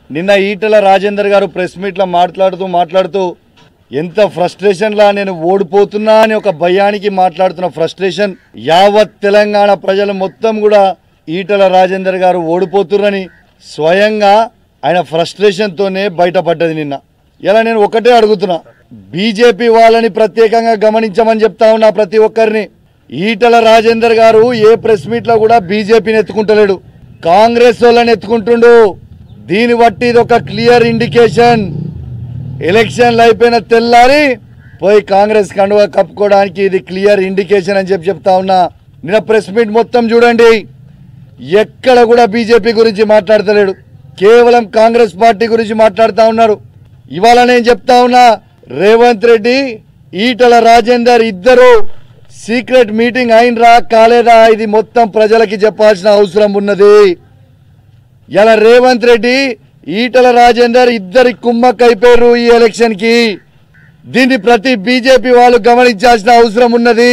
నిన్న ఈటల రాజేందర్ గారు ప్రెస్ మీట్లో మాట్లాడుతూ మాట్లాడుతూ ఎంత ఫ్రస్ట్రేషన్లా నేను ఓడిపోతున్నా అని ఒక భయానికి మాట్లాడుతున్న ఫ్రస్ట్రేషన్ యావత్ తెలంగాణ ప్రజలు మొత్తం కూడా ఈటల రాజేందర్ గారు ఓడిపోతుర్రని స్వయంగా ఆయన ఫ్రస్ట్రేషన్తోనే బయటపడ్డది నిన్న ఇలా నేను ఒకటే అడుగుతున్నా బీజేపీ వాళ్ళని ప్రత్యేకంగా గమనించమని చెప్తా ఉన్నా ప్రతి ఒక్కరిని ఈటల రాజేందర్ గారు ఏ ప్రెస్ మీట్లో కూడా బీజేపీని ఎత్తుకుంటలేడు కాంగ్రెస్ వాళ్ళని ఎత్తుకుంటుండు దీన్ని బట్టి ఇది ఒక క్లియర్ ఇండికేషన్ ఎలక్షన్లు అయిపోయిన తెల్లారి పోయి కాంగ్రెస్ కండువ కప్పుకోవడానికి ఇది క్లియర్ ఇండికేషన్ అని చెప్పి చెప్తా ఉన్నా నిన్న ప్రెస్ మీట్ మొత్తం చూడండి ఎక్కడ కూడా బీజేపీ గురించి మాట్లాడతలేడు కేవలం కాంగ్రెస్ పార్టీ గురించి మాట్లాడుతా ఉన్నారు ఇవాళ నేను చెప్తా ఉన్నా రేవంత్ రెడ్డి ఈటల రాజేందర్ ఇద్దరు సీక్రెట్ మీటింగ్ అయినరా కాలేదా ఇది మొత్తం ప్రజలకి చెప్పాల్సిన అవసరం ఉన్నది ఇలా రేవంత్ రెడ్డి ఈటల రాజేందర్ ఇద్దరి కుమ్మక్కైపోయారు ఈ ఎలక్షన్ కి దీన్ని ప్రతి బీజేపీ వాళ్ళు గమనించాల్సిన అవసరం ఉన్నది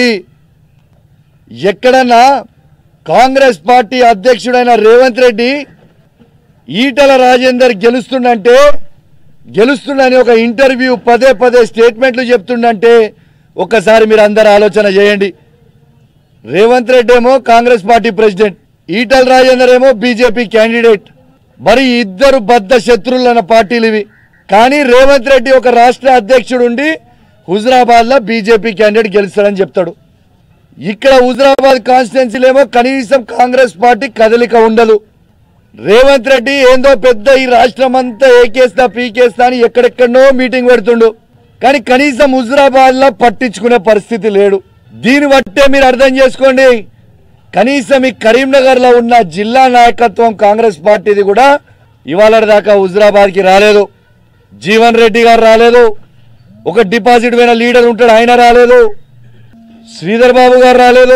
ఎక్కడన్నా కాంగ్రెస్ పార్టీ అధ్యక్షుడైన రేవంత్ రెడ్డి ఈటల రాజేందర్ గెలుస్తుండంటే గెలుస్తుండని ఒక ఇంటర్వ్యూ పదే పదే స్టేట్మెంట్లు చెప్తుండంటే ఒక్కసారి మీరు అందరు ఆలోచన చేయండి రేవంత్ రెడ్డి ఏమో కాంగ్రెస్ పార్టీ ప్రెసిడెంట్ ఈటల రాజేందర్ ఏమో బీజేపీ క్యాండిడేట్ మరి ఇద్దరు బద్ద శత్రువులన్న పార్టీలు ఇవి కానీ రేవంత్ రెడ్డి ఒక రాష్ట్ర అధ్యక్షుడు ఉండి హుజరాబాద్ లో బీజేపీ క్యాండిడేట్ గెలుస్తాడని చెప్తాడు ఇక్కడ హుజరాబాద్ కాన్స్టిట్యున్సీలేమో కనీసం కాంగ్రెస్ పార్టీ కదలిక ఉండదు రేవంత్ రెడ్డి ఏందో పెద్ద ఈ రాష్ట్రం అంతా ఏకేస్తా పీకేస్తా అని ఎక్కడెక్కడనో మీటింగ్ పెడుతుండు కానీ కనీసం హుజరాబాద్ లో పట్టించుకునే పరిస్థితి లేడు దీన్ని బట్టే మీరు అర్థం చేసుకోండి కనీసం ఈ కరీంనగర్ లో ఉన్న జిల్లా నాయకత్వం కాంగ్రెస్ పార్టీది కూడా ఇవాళ దాకా హుజరాబాద్ కి రాలేదు జీవన్ రెడ్డి గారు రాలేదు ఒక డిపాజిట్ పోయిన లీడర్ ఉంటాడు ఆయన రాలేదు శ్రీధర్ బాబు గారు రాలేదు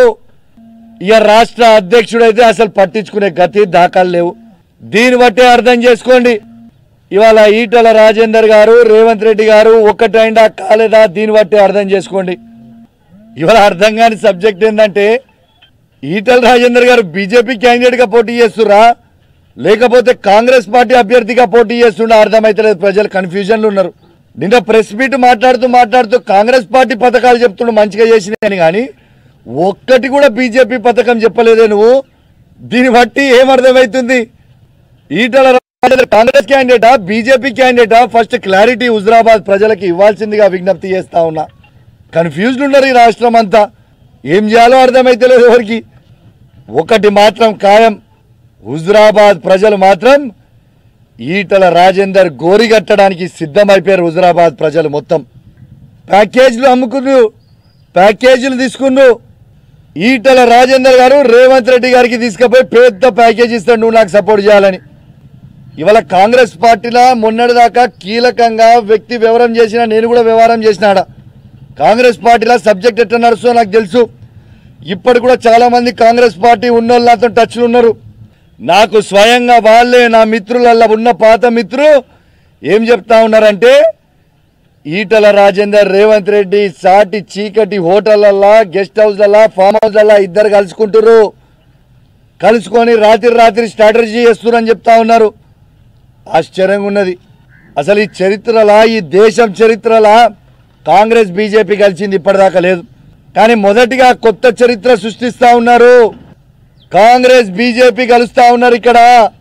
ఇక రాష్ట్ర అధ్యక్షుడైతే అసలు పట్టించుకునే గతి దాఖలు లేవు దీన్ని బట్టే అర్థం చేసుకోండి ఇవాళ ఈటల రాజేందర్ గారు రేవంత్ రెడ్డి గారు ఒక్కటైందా కాలేదా దీన్ని బట్టే అర్థం చేసుకోండి ఇవాళ అర్థం కాని సబ్జెక్ట్ ఏంటంటే ఈటల రాజేందర్ గారు బీజేపీ క్యాండిడేట్ గా పోటీ చేస్తురా లేకపోతే కాంగ్రెస్ పార్టీ అభ్యర్థిగా పోటీ చేస్తుండే అర్థమైతలేదు ప్రజలు కన్ఫ్యూజన్లు ఉన్నారు నిన్న ప్రెస్ మీట్ మాట్లాడుతూ మాట్లాడుతూ కాంగ్రెస్ పార్టీ పథకాలు చెప్తుండు మంచిగా చేసినాయని కానీ ఒక్కటి కూడా బీజేపీ పథకం చెప్పలేదే నువ్వు దీన్ని బట్టి ఏమర్థమవుతుంది ఈటల రాజేందర్ కాంగ్రెస్ క్యాండిడేటా బీజేపీ క్యాండిడేటా ఫస్ట్ క్లారిటీ హుజరాబాద్ ప్రజలకి ఇవ్వాల్సిందిగా విజ్ఞప్తి చేస్తా ఉన్నా కన్ఫ్యూజ్డ్ ఉన్నారు ఈ రాష్ట్రం అంతా ఏం చేయాలో అర్థమైతలేదు ఎవరికి ఒకటి మాత్రం ఖాయం హుజరాబాద్ ప్రజలు మాత్రం ఈటల రాజేందర్ గోరిగట్టడానికి సిద్ధమైపోయారు హుజరాబాద్ ప్రజలు మొత్తం ప్యాకేజీలు అమ్ముకున్నారు ప్యాకేజీలు తీసుకున్నారు ఈటల రాజేందర్ గారు రేవంత్ రెడ్డి గారికి తీసుకుపోయి పెద్ద ప్యాకేజ్ ఇస్తాడు నువ్వు నాకు సపోర్ట్ చేయాలని ఇవాళ కాంగ్రెస్ పార్టీలో మొన్నటిదాకా కీలకంగా వ్యక్తి వివరం చేసిన నేను కూడా వ్యవహారం చేసినాడ కాంగ్రెస్ పార్టీలో సబ్జెక్ట్ ఎట్లా నడుస్తుందో నాకు తెలుసు ఇప్పటి కూడా చాలా మంది కాంగ్రెస్ పార్టీ ఉన్నోళ్ళు నాతో టచ్లు ఉన్నారు నాకు స్వయంగా వాళ్ళే నా మిత్రులల్లా ఉన్న పాత మిత్రులు ఏం చెప్తా ఉన్నారంటే ఈటల రాజేందర్ రేవంత్ రెడ్డి సాటి చీకటి హోటళ్ళల్లా గెస్ట్ హౌస్లల్లా ఫామ్ హౌస్లల్లా ఇద్దరు కలుసుకుంటారు కలుసుకొని రాత్రి రాత్రి స్ట్రాటజీ చేస్తున్నారని చెప్తా ఉన్నారు ఆశ్చర్యంగా ఉన్నది అసలు ఈ చరిత్రలా ఈ దేశం చరిత్రలా కాంగ్రెస్ బీజేపీ కలిసింది ఇప్పటిదాకా లేదు కానీ మొదటిగా కొత్త చరిత్ర సృష్టిస్తా ఉన్నారు కాంగ్రెస్ బీజేపీ కలుస్తా ఉన్నారు ఇక్కడ